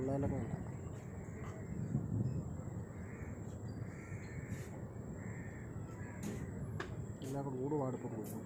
പിള്ളേരൊക്കെ ഉണ്ട് എല്ലാം കൂടെ ഊട് പാടിപ്പം പോകും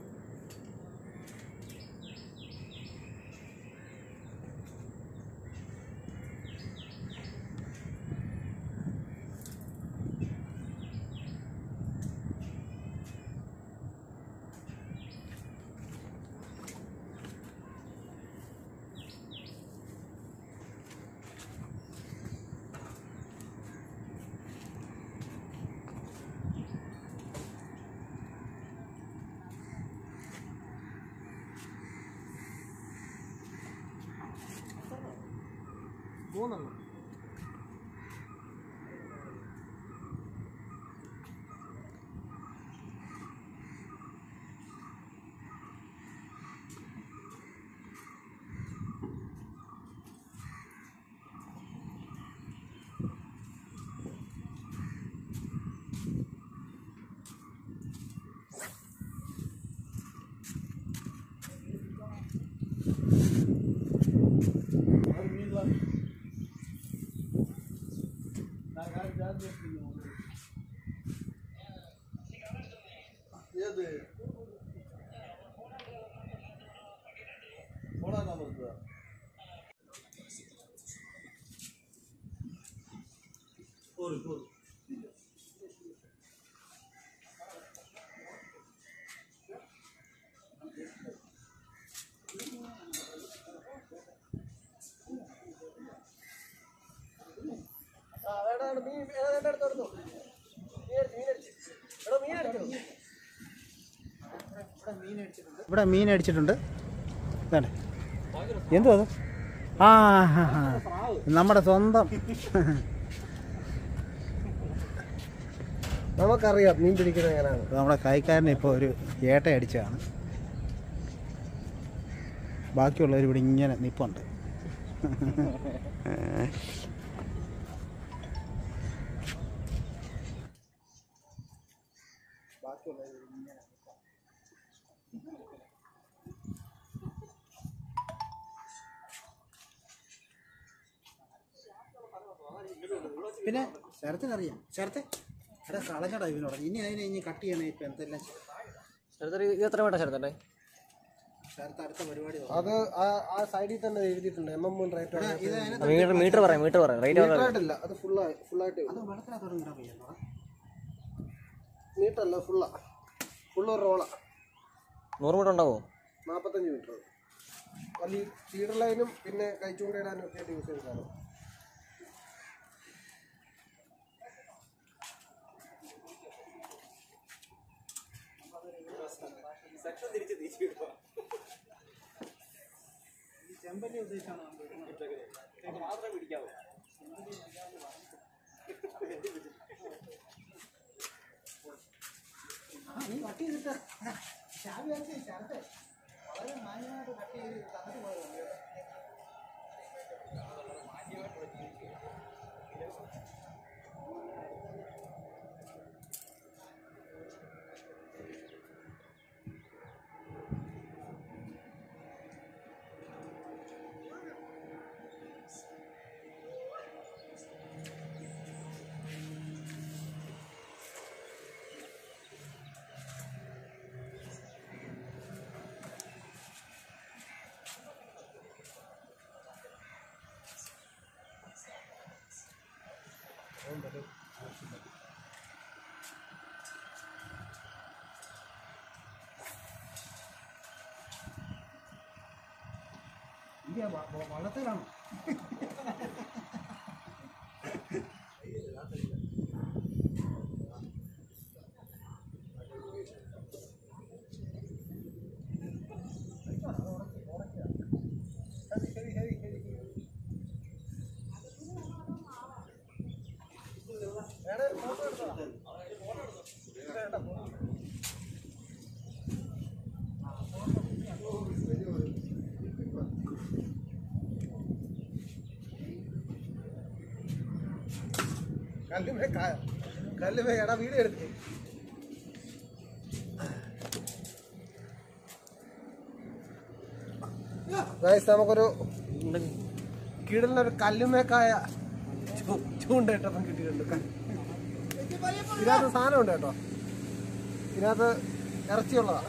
മൂന്നെണ്ണം ഏത് ഫോണാ നമുക്ക് പോര് പോര് ആ വേണ്ട വേണ്ട മീൻ ഏതാണ്ട് അടുത്ത് എടുത്തോ മീൻ അടിച്ച് മീൻ അടിച്ച് എടാ മീൻ അടിച്ചോ ഇവിടെ മീൻ അടിച്ചിട്ടുണ്ട് ഇതാണ് എന്തോ അത് ആ ഹാ, ഹാ. നമ്മുടെ സ്വന്തം നമുക്കറിയാം മീൻ പിടിക്കുന്നത് എങ്ങനെയാണ് നമ്മുടെ കൈക്കാരനെ ഇപ്പോൾ ഒരു ഏട്ട അടിച്ചതാണ് ബാക്കിയുള്ളവർ ഇവിടെ ഇങ്ങനെ നിപ്പുണ്ട് പിന്നെ ശരത്തിനറിയാം ശരത്തെ എടാ കളഞ്ഞടാ ഇവനോട് ഇനി അതിനെ ഇനി കട്ട് ചെയ്യണേ ഇപ്പം എന്തെല്ലാം ശരത്തൊരു ഇത് എത്ര വേണ്ട ശരത്തല്ലേ ശരത്ത് അടുത്ത പരിപാടി അത് ആ ആ സൈഡിൽ തന്നെ എഴുതിയിട്ടുണ്ട് എം എം റേറ്റ് ഇത് അതിനകത്ത് മീറ്റർ മീറ്റർ പറയാം മീറ്റർ പറയാം റേറ്റ് പറയാം ആയിട്ടില്ല അത് ഫുള്ളായി ഫുള്ളായിട്ട് അത് വെള്ളത്തിനകത്തോടെ ഇടാൻ വയ്യല്ലോ മീറ്ററല്ല ഫുള്ളാ ഫുള്ള് റോളാ നൂറ് മീറ്റർ ഉണ്ടാവോ നാൽപ്പത്തഞ്ച് മീറ്റർ വലിയ ഫീഡർ ലൈനും പിന്നെ കൈച്ചൂണ്ടയിടാനും ഒക്കെ ആയിട്ട് യൂസ് ചെയ്തതാണ് ചെമ്പല്ലി ഉദ്ദേശിച്ചാണ് നീ കട്ട് ചെയ്തിട്ട് ചാവി വെച്ച് ശരത്തെ വളരെ മാന്യമായിട്ട് കട്ട് ചെയ്ത് തന്നിട്ട് പോയതാണ് ഇല്ല വ- വ- വള്ളത്തിലാണോ കല്ലുമേ കല്ലുമേ എടാ വീഡിയോ എടുത്ത് ഗൈസ് നമുക്കൊരു കിടലിനൊരു കല്ലുമേക്കായ ചൂ- ചൂണ്ടയിട്ടപ്പം കിട്ടിയിട്ടുണ്ട് ക- ഇതിനകത്ത് സാധനമുണ്ട് കേട്ടോ ഇതിനകത്ത് ഇറച്ചിയുള്ളതാണ്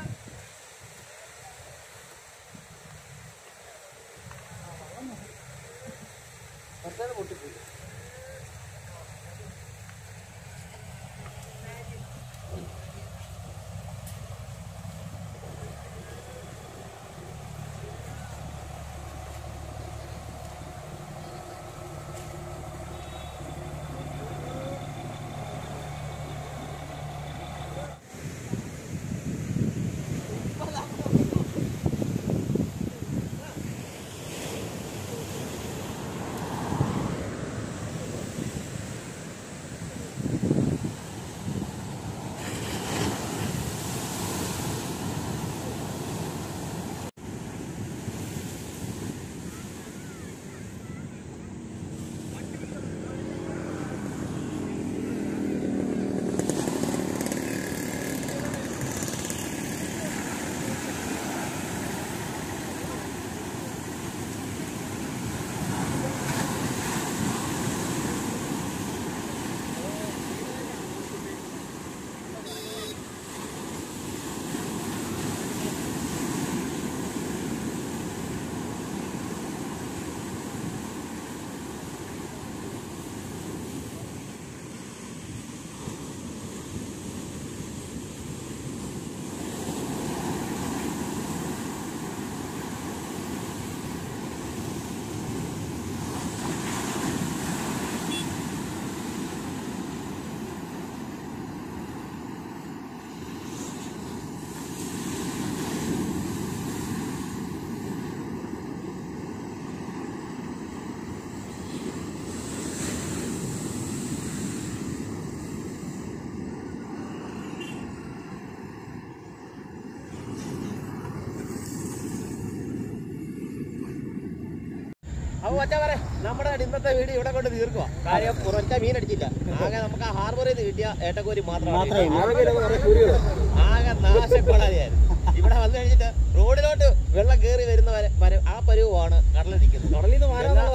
അപ്പൊ മച്ചാ പറ നമ്മുടെ ഇന്നത്തെ വീഡിയോ ഇവിടെ കൊണ്ട് തീർക്കുക കാര്യം കുറച്ച മീൻ അടിച്ചില്ല ആകെ നമുക്ക് ആ ഹാർബറിൽ നിന്ന് കിട്ടിയ ഏട്ടക്കോരി മാത്രമാണ് ആകെ നാശക്കൊള്ളാതെയായിരുന്നു ഇവിടെ വന്നു കഴിഞ്ഞിട്ട് റോഡിലോട്ട് വെള്ളം കയറി വരുന്ന വരെ വരെ- ആ പരുവമാണ് കടലിൽ നിൽക്കുന്നത് കടലിൽ നിന്ന്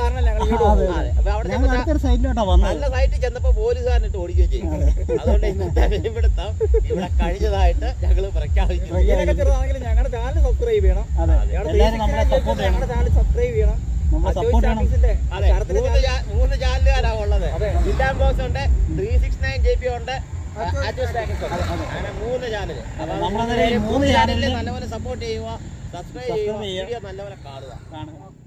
അപ്പൊ അവിടെ ഞങ്ങൾ ചെന്നപ്പോ അടുത്തൊരു സൈഡിലോട്ടാ വന്നത് നല്ല സൈറ്റിൽ ചെന്നപ്പോ പോലീസുകാരനിട്ട് ഓടിക്കുകയും ചെയ്യും അതുകൊണ്ട് ഇന്നത്തെ മീൻപിടുത്തം ഇവിടെ കഴിഞ്ഞതായിട്ട് ഞങ്ങൾ പ്രഖ്യാപിച്ചു ഞങ്ങളുടെ ചാനൽ സബ്സ്ക്രൈബ് ചെയ്യണം അതെ എല്ലാവരും നമ്മളെ സപ്പോർട്ട് ചെയ്യണം ഞങ്ങളുടെ ചാനൽ സബ്സ്ക്രൈബ് ചെയ്യണം നമ്മളെ സപ്പോർട്ട് ചെയ്യണം അതെ മൂന്ന് ചാ- മൂന്ന് ചാനലുകാരാ ഉള്ളത് ജില്ലാ ബോക്സ് ഉണ്ട് three six nine J P ഉണ്ട് അറ്റ്വസ് ടാക്കസ് ഉണ്ട് അങ്ങനെ മൂന്ന് ചാനൽ നമ്മളങ്ങനെ ഈ മൂന്ന് ചാനലിലും നല്ലപോലെ സപ്പോർട്ട് ചെയ്യുക സബ്സ്ക്രൈബ് ചെയ്യുക വീഡിയോ നല്ലപോലെ കാണുക കാണുക